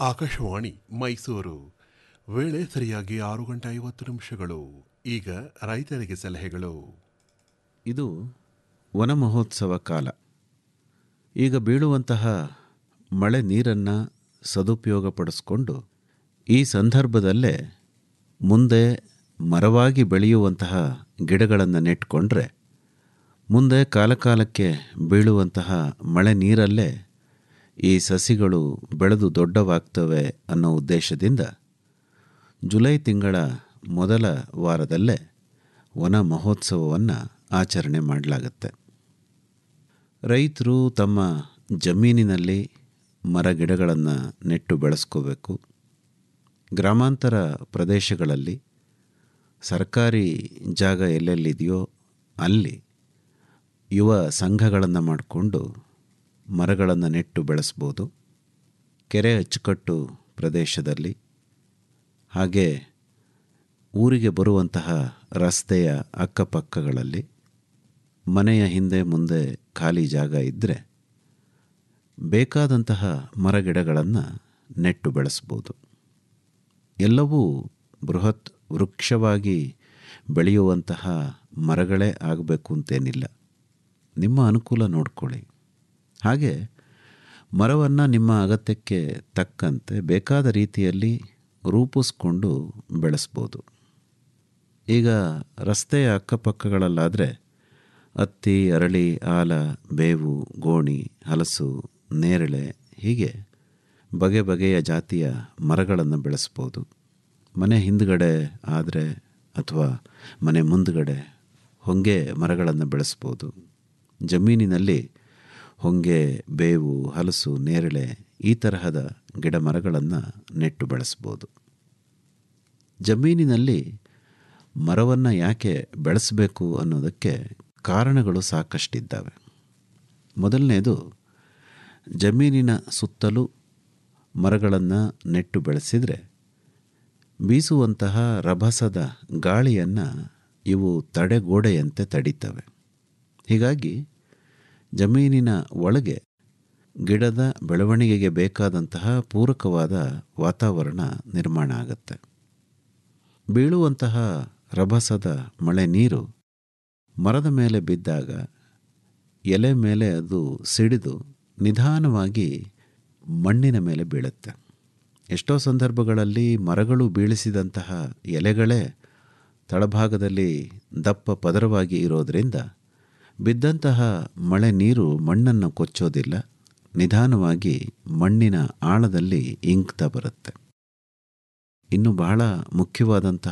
ಆಕಾಶವಾಣಿ ಮೈಸೂರು ವೇಳೆ ಸರಿಯಾಗಿ ಆರು ಗಂಟೆ ಐವತ್ತು ನಿಮಿಷಗಳು ಈಗ ರೈತರಿಗೆ ಸಲಹೆಗಳು ಇದು ವನ ಮಹೋತ್ಸವ ಕಾಲ ಈಗ ಬೀಳುವಂತಹ ಮಳೆ ನೀರನ್ನು ಸದುಪಯೋಗಪಡಿಸ್ಕೊಂಡು ಈ ಸಂದರ್ಭದಲ್ಲೇ ಮುಂದೆ ಮರವಾಗಿ ಬೆಳೆಯುವಂತಹ ಗಿಡಗಳನ್ನು ನೆಟ್ಕೊಂಡ್ರೆ ಮುಂದೆ ಕಾಲಕಾಲಕ್ಕೆ ಬೀಳುವಂತಹ ಮಳೆ ನೀರಲ್ಲೇ ಈ ಸಸಿಗಳು ಬೆಳೆದು ದೊಡ್ಡವಾಗ್ತವೆ ಅನ್ನೋ ಉದ್ದೇಶದಿಂದ ಜುಲೈ ತಿಂಗಳ ಮೊದಲ ವಾರದಲ್ಲೇ ವನ ಮಹೋತ್ಸವವನ್ನು ಆಚರಣೆ ಮಾಡಲಾಗುತ್ತೆ ರೈತರು ತಮ್ಮ ಜಮೀನಿನಲ್ಲಿ ಮರ ಗಿಡಗಳನ್ನು ನೆಟ್ಟು ಬೆಳೆಸ್ಕೋಬೇಕು ಗ್ರಾಮಾಂತರ ಪ್ರದೇಶಗಳಲ್ಲಿ ಸರ್ಕಾರಿ ಜಾಗ ಎಲ್ಲೆಲ್ಲಿದೆಯೋ ಅಲ್ಲಿ ಯುವ ಸಂಘಗಳನ್ನು ಮಾಡಿಕೊಂಡು ಮರಗಳನ್ನು ನೆಟ್ಟು ಬೆಳೆಸ್ಬೋದು ಕೆರೆ ಅಚ್ಚುಕಟ್ಟು ಪ್ರದೇಶದಲ್ಲಿ ಹಾಗೆ ಊರಿಗೆ ಬರುವಂತಹ ರಸ್ತೆಯ ಅಕ್ಕಪಕ್ಕಗಳಲ್ಲಿ ಮನೆಯ ಹಿಂದೆ ಮುಂದೆ ಖಾಲಿ ಜಾಗ ಇದ್ದರೆ ಬೇಕಾದಂತಹ ಮರಗಿಡಗಳನ್ನು ನೆಟ್ಟು ಬೆಳೆಸ್ಬೋದು ಎಲ್ಲವೂ ಬೃಹತ್ ವೃಕ್ಷವಾಗಿ ಬೆಳೆಯುವಂತಹ ಮರಗಳೇ ಆಗಬೇಕು ಅಂತೇನಿಲ್ಲ ನಿಮ್ಮ ಅನುಕೂಲ ನೋಡ್ಕೊಳ್ಳಿ ಹಾಗೆ ಮರವನ್ನು ನಿಮ್ಮ ಅಗತ್ಯಕ್ಕೆ ತಕ್ಕಂತೆ ಬೇಕಾದ ರೀತಿಯಲ್ಲಿ ರೂಪಿಸ್ಕೊಂಡು ಬೆಳೆಸ್ಬೋದು ಈಗ ರಸ್ತೆಯ ಅಕ್ಕಪಕ್ಕಗಳಲ್ಲಾದರೆ ಹತ್ತಿ ಅರಳಿ ಆಲ ಬೇವು ಗೋಣಿ ಹಲಸು ನೇರಳೆ ಹೀಗೆ ಬಗೆ ಬಗೆಯ ಜಾತಿಯ ಮರಗಳನ್ನು ಬೆಳೆಸ್ಬೋದು ಮನೆ ಹಿಂದ್ಗಡೆ ಆದರೆ ಅಥವಾ ಮನೆ ಮುಂದ್ಗಡೆ ಹೊಂಗೆ ಮರಗಳನ್ನು ಬೆಳೆಸ್ಬೋದು ಜಮೀನಿನಲ್ಲಿ ಹೊಂಗೆ ಬೇವು ಹಲಸು ನೇರಳೆ ಈ ತರಹದ ಗಿಡ ಮರಗಳನ್ನು ನೆಟ್ಟು ಬೆಳೆಸ್ಬೋದು ಜಮೀನಿನಲ್ಲಿ ಮರವನ್ನು ಯಾಕೆ ಬೆಳೆಸಬೇಕು ಅನ್ನೋದಕ್ಕೆ ಕಾರಣಗಳು ಸಾಕಷ್ಟಿದ್ದಾವೆ ಮೊದಲನೇದು ಜಮೀನಿನ ಸುತ್ತಲೂ ಮರಗಳನ್ನು ನೆಟ್ಟು ಬೆಳೆಸಿದರೆ ಬೀಸುವಂತಹ ರಭಸದ ಗಾಳಿಯನ್ನು ಇವು ತಡೆಗೋಡೆಯಂತೆ ತಡೀತವೆ ಹೀಗಾಗಿ ಜಮೀನಿನ ಒಳಗೆ ಗಿಡದ ಬೆಳವಣಿಗೆಗೆ ಬೇಕಾದಂತಹ ಪೂರಕವಾದ ವಾತಾವರಣ ನಿರ್ಮಾಣ ಆಗುತ್ತೆ ಬೀಳುವಂತಹ ರಭಸದ ಮಳೆ ನೀರು ಮರದ ಮೇಲೆ ಬಿದ್ದಾಗ ಎಲೆ ಮೇಲೆ ಅದು ಸಿಡಿದು ನಿಧಾನವಾಗಿ ಮಣ್ಣಿನ ಮೇಲೆ ಬೀಳುತ್ತೆ ಎಷ್ಟೋ ಸಂದರ್ಭಗಳಲ್ಲಿ ಮರಗಳು ಬೀಳಿಸಿದಂತಹ ಎಲೆಗಳೇ ತಳಭಾಗದಲ್ಲಿ ದಪ್ಪ ಪದರವಾಗಿ ಇರೋದರಿಂದ ಬಿದ್ದಂತಹ ಮಳೆ ನೀರು ಮಣ್ಣನ್ನು ಕೊಚ್ಚೋದಿಲ್ಲ ನಿಧಾನವಾಗಿ ಮಣ್ಣಿನ ಆಳದಲ್ಲಿ ಇಂಗ್ತಾ ಬರುತ್ತೆ ಇನ್ನು ಬಹಳ ಮುಖ್ಯವಾದಂತಹ